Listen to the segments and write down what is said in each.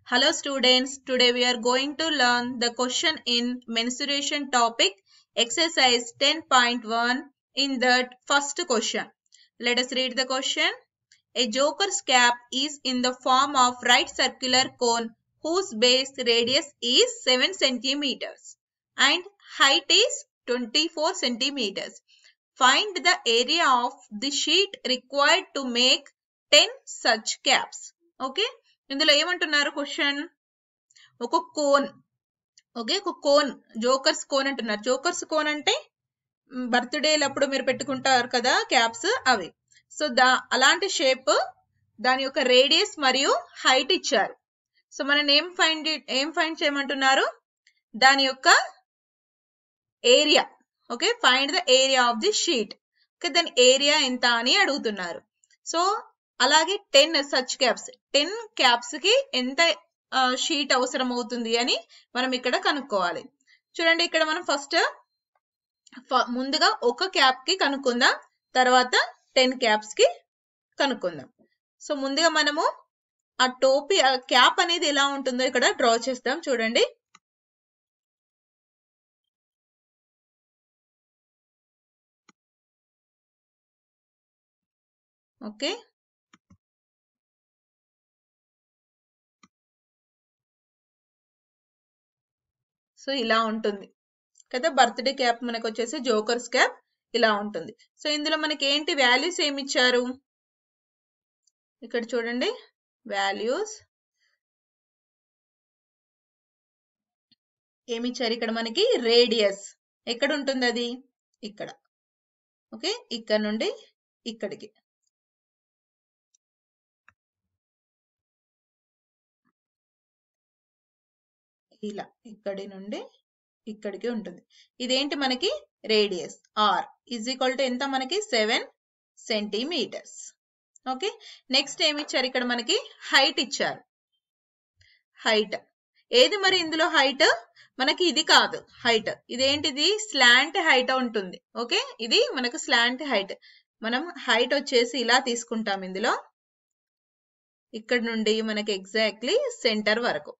Hello students, today we are going to learn the question in mensuration topic exercise 10.1 in that first question. Let us read the question. A joker's cap is in the form of right circular cone whose base radius is 7 centimeters and height is 24 centimeters. Find the area of the sheet required to make 10 such caps. Okay ఇందులో ఏమంటున్నారు question ఒక cone okay ఒక cone jokers cone అంటున్నారు jokers cone అంటే బర్త్డేలప్పుడు మీరు పెట్టుకుంటారు కదా క్యాప్స్ అవి సో దా అలాంటి షేప్ దాని యొక్క రేడియస్ మరియు హైట్ ఇచ్చారు సో మనం ఏం ఫైండ్ ఏం ఫైండ్ చేయమంటున్నారు దాని యొక్క area okay find the area of the sheet okay దాని ఏరియా ఎంత అని అడుగుతున్నారు సో అలాగే ten such caps ten caps కి ఎంత షీట్ అవసరం అవుతుంది అని మనం ఇక్కడ కనుక్కోవాలి చూడండి ఇక్కడ మనం ఫస్ట్ ముందుగా ఒక క్యాప్ కి కనుక్కుందాం తర్వాత టెన్ క్యాప్స్ కి కనుక్కుందాం సో ముందుగా మనము ఆ టోపీ ఆ క్యాప్ అనేది ఎలా ఉంటుందో ఇక్కడ డ్రా చేస్తాం చూడండి ఓకే సో ఇలా ఉంటుంది కదా బర్త్డే క్యాప్ మనకు వచ్చేసి జోకర్స్ క్యాప్ ఇలా ఉంటుంది సో ఇందులో మనకి ఏంటి వాల్యూస్ ఏమి ఇచ్చారు ఇక్కడ చూడండి వాల్యూస్ ఏమి ఇచ్చారు ఇక్కడ మనకి రేడియస్ ఎక్కడ ఉంటుంది అది ఇక్కడ ఓకే ఇక్కడ నుండి ఇక్కడికి ఇలా ఇక్కడి నుండి ఇక్కడికి ఉంటుంది ఇదేంటి మనకి radius R is equal to ఎంత మనకి సెవెన్ సెంటీమీటర్స్ ఓకే నెక్స్ట్ ఏమి ఇచ్చారు ఇక్కడ మనకి హైట్ ఇచ్చారు హైట్ ఏది మరి ఇందులో హైట్ మనకి ఇది కాదు హైట్ ఇదేంటిది స్లాంట్ హైట్ ఉంటుంది ఓకే ఇది మనకు స్లాంట్ హైట్ మనం హైట్ వచ్చేసి ఇలా తీసుకుంటాం ఇందులో ఇక్కడ నుండి మనకి ఎగ్జాక్ట్లీ సెంటర్ వరకు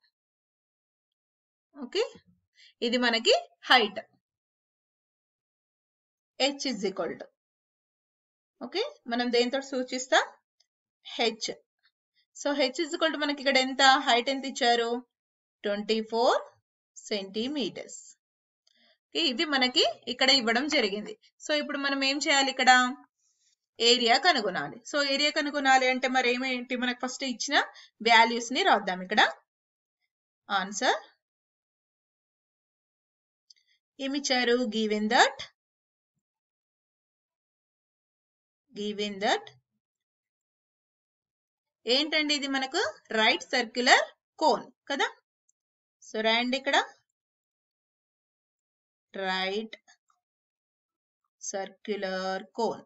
ఓకే ఇది మనకి height H is equal to okay మనం దేంతో సూచిస్తాం H so H is equal to మనకి ఇక్కడ ఎంత హైట్ ఎంత ఇచ్చారు ట్వంటీ ఫోర్ సెంటీమీటర్స్ ఇవి మనకి ఇక్కడ ఇవ్వడం జరిగింది సో ఇప్పుడు మనం ఏం చేయాలి ఇక్కడ ఏరియా కనుగొనాలి సో ఏరియా కనుగొనాలి అంటే మరి ఏమేంటి మనకు ఫస్ట్ ఇచ్చిన వాల్యూస్ ని రాద్దాం ఇక్కడ ఆన్సర్ ఏమిచ్చారు గివెన్ దట్ గివెన్ దట్ ఏంటండి ఇది మనకు రైట్ సర్క్యులర్ కోన్ కదా సో రాయండి ఇక్కడ right circular cone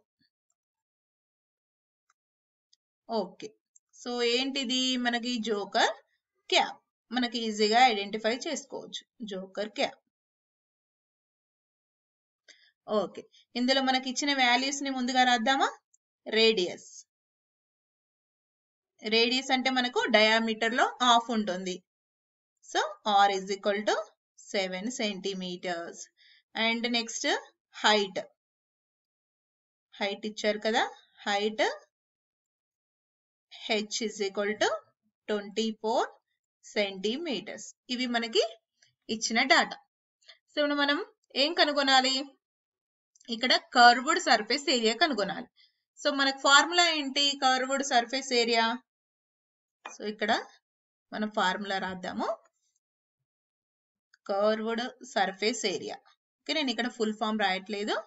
okay so ఏంటిది మనకి జోకర్ క్యాప్ మనకి ఈజీగా ఐడెంటిఫై చేసుకోవచ్చు జోకర్ క్యాప్ ఓకే ఇందులో మనకి ఇచ్చిన వాల్యూస్ ని ముందుగా రాద్దామా రేడియస్ రేడియస్ అంటే మనకు డయామీటర్ లో ఆఫ్ ఉంటుంది so R is equal to seven centimetres and next height height ఇచ్చారు కదా height H is equal to twenty four centimetres ఇవి మనకి ఇచ్చిన డాటా సో ఇప్పుడు మనం ఏం కనుగొనాలి ఇక్కడ కర్వ్డ్ సర్ఫేస్ ఏరియా కనుగొనాలి సో మనకు ఫార్ములా ఏంటి కర్వ్డ్ సర్ఫేస్ ఏరియా సో ఇక్కడ మనం ఫార్ములా రాద్దాము కర్వ్డ్ సర్ఫేస్ ఏరియా ఓకే నేను ఇక్కడ ఫుల్ ఫామ్ రాయట్లేదు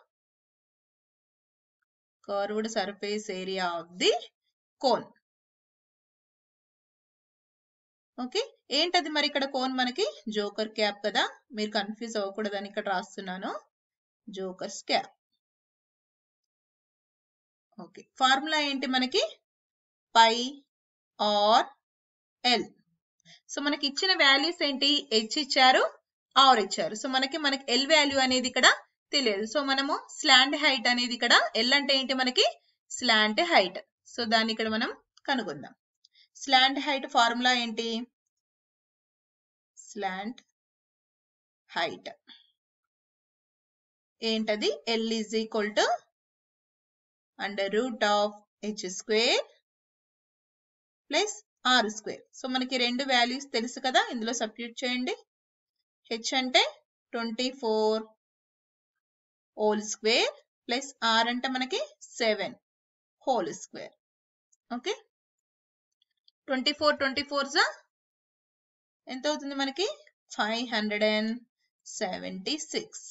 curved surface area of the cone okay ఏంటది మరి ఇక్కడ కోన్ మనకి జోకర్ క్యాప్ కదా మీరు కన్ఫ్యూజ్ అవ్వకూడదని ఇక్కడ రాస్తున్నాను జోకర్స్ క్యాప్ ఓకే ఫార్ములా ఏంటి మనకి పై ఆర్ ఎల్ సో మనకి ఇచ్చిన వాల్యూస్ ఏంటి హెచ్ ఇచ్చారు ఆర్ ఇచ్చారు సో మనకి మనకి ఎల్ వాల్యూ అనేది ఇక్కడ తెలియదు సో మనము స్లాంట్ హైట్ అనేది ఇక్కడ ఎల్ అంటే ఏంటి మనకి స్లాంట్ హైట్ సో దాన్ని ఇక్కడ మనం కనుగొందాం స్లాంట్ హైట్ ఫార్ములా ఏంటి స్లాంట్ హైట్ ఏంటది L is equal to under root of H square plus R square so మనకి రెండు వాల్యూస్ తెలుసు కదా ఇందులో సబ్స్టిట్యూట్ చేయండి హెచ్ అంటే twenty four whole square plus R అంటే మనకి seven whole square okay twenty four twenty four జా ఎంత అవుతుంది మనకి five hundred and seventy six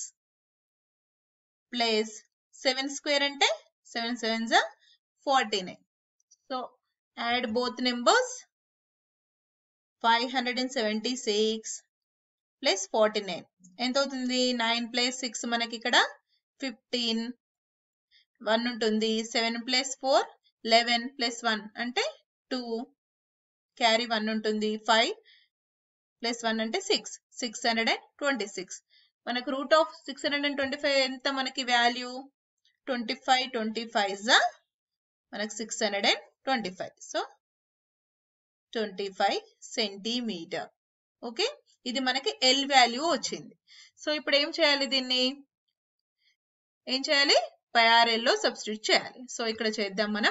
plus seven square అంటే సెవెన్ సెవెన్ జా forty nine so add both numbers five hundred and seventy six plus forty nine ఎంత అవుతుంది nine plus six మనకి ఇక్కడ ఫిఫ్టీన్ వన్ ఉంటుంది seven plus four eleven plus one అంటే two carry one ఉంటుంది five plus one అంటే six six hundred and twenty six మనకు root of six hundred and twenty five ఎంత మనకి value twenty five twenty five జా మనకు six hundred and twenty five so twenty five centimetre okay ఇది మనకి L value వచ్చింది so ఇప్పుడు ఏం చేయాలి దీన్ని ఏం చేయాలి పైఆర్ఎల్ లో సబ్స్టిట్యూట్ చేయాలి సో ఇక్కడ చేద్దాం మనం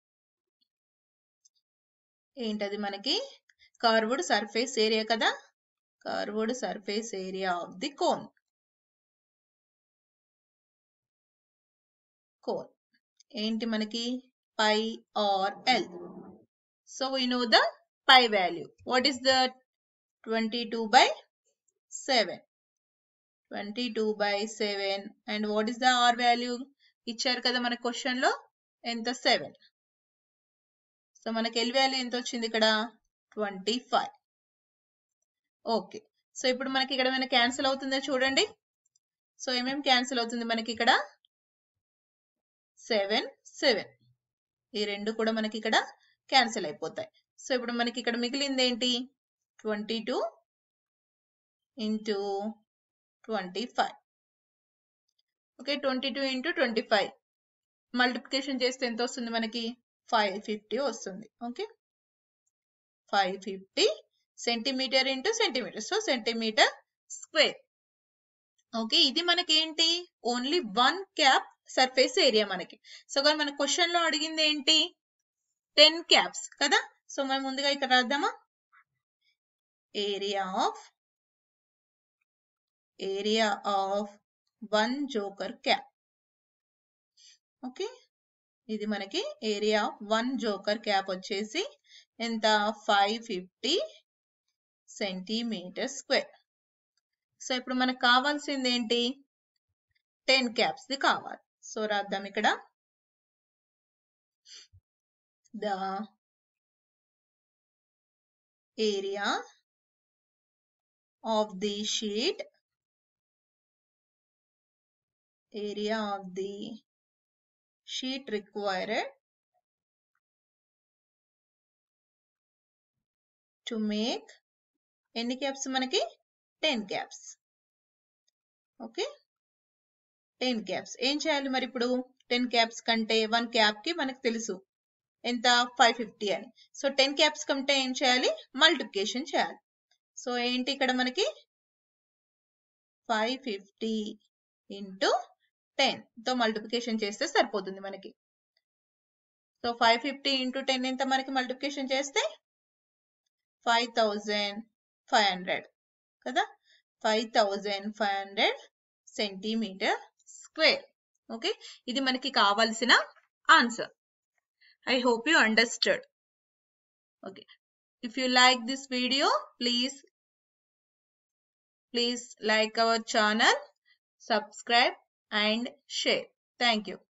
ఏంటది మనకి కర్వ్డ్ సర్ఫేస్ ఏరియా కదా curved surface area of the cone cone ఏంటి మనకి pi R L so we know the pi value what is the twenty two by seven twenty two by seven and what is the R value ఇచ్చారు కదా మన question లో ఎంత seven so మనకి L value ఎంత వచ్చింది ఇక్కడ twenty five okay so ఇప్పుడు మనకి ఇక్కడ ఏమైనా క్యాన్సిల్ అవుతుందో చూడండి సో ఏమేమి క్యాన్సిల్ అవుతుంది మనకి ఇక్కడ సెవెన్ సెవెన్ ఈ రెండు కూడా మనకి ఇక్కడ క్యాన్సిల్ అయిపోతాయి సో ఇప్పుడు మనకి ఇక్కడ మిగిలింది ఏంటి twenty two into twenty five okay twenty two into twenty five multiplication చేస్తే ఎంత వస్తుంది మనకి ఫైవ్ ఫిఫ్టీ వస్తుంది okay five fifty centimetre into centimetre so centimetre square okay ఇది మనకి ఏంటి only one cap surface area మనకి సో కానీ మన క్వశ్చన్ లో అడిగింది ఏంటి టెన్ క్యాప్స్ కదా సో మనం ముందుగా ఇక్కడ రాద్దామా area of area of one joker cap okay ఇది మనకి area of one joker cap వచ్చేసి ఎంత five fifty centimetre square so ఇప్పుడు మనకు కావాల్సింది ఏంటి టెన్ క్యాప్స్ ది కావాలి సో రాద్దాం ఇక్కడ the area of the sheet area of the sheet required to make ఎన్ని క్యాప్స్ మనకి ten caps okay ten caps ఏం చేయాలి మరి ఇప్పుడు టెన్ క్యాప్స్ కంటే వన్ క్యాప్ కి మనకు తెలుసు ఎంత ఫైవ్ ఫిఫ్టీ అని సో టెన్ క్యాప్స్ కంటే ఏం చేయాలి మల్టిప్లికేషన్ చేయాలి సో ఏంటి ఇక్కడ మనకి ఫైవ్ ఫిఫ్టీ ఇంటూ టెన్ తో మల్టిప్లికేషన్ చేస్తే సరిపోతుంది మనకి so five fifty into ten ఎంత మనకి మల్టిప్లికేషన్ చేస్తే ఫైవ్ థౌజండ్ ఫైవ్ హండ్రెడ్ కదా five thousand five hundred centimetre square okay ఇది మనకి కావాల్సిన answer I hope you understood okay if you like this video please please like our channel subscribe and share. Thank you.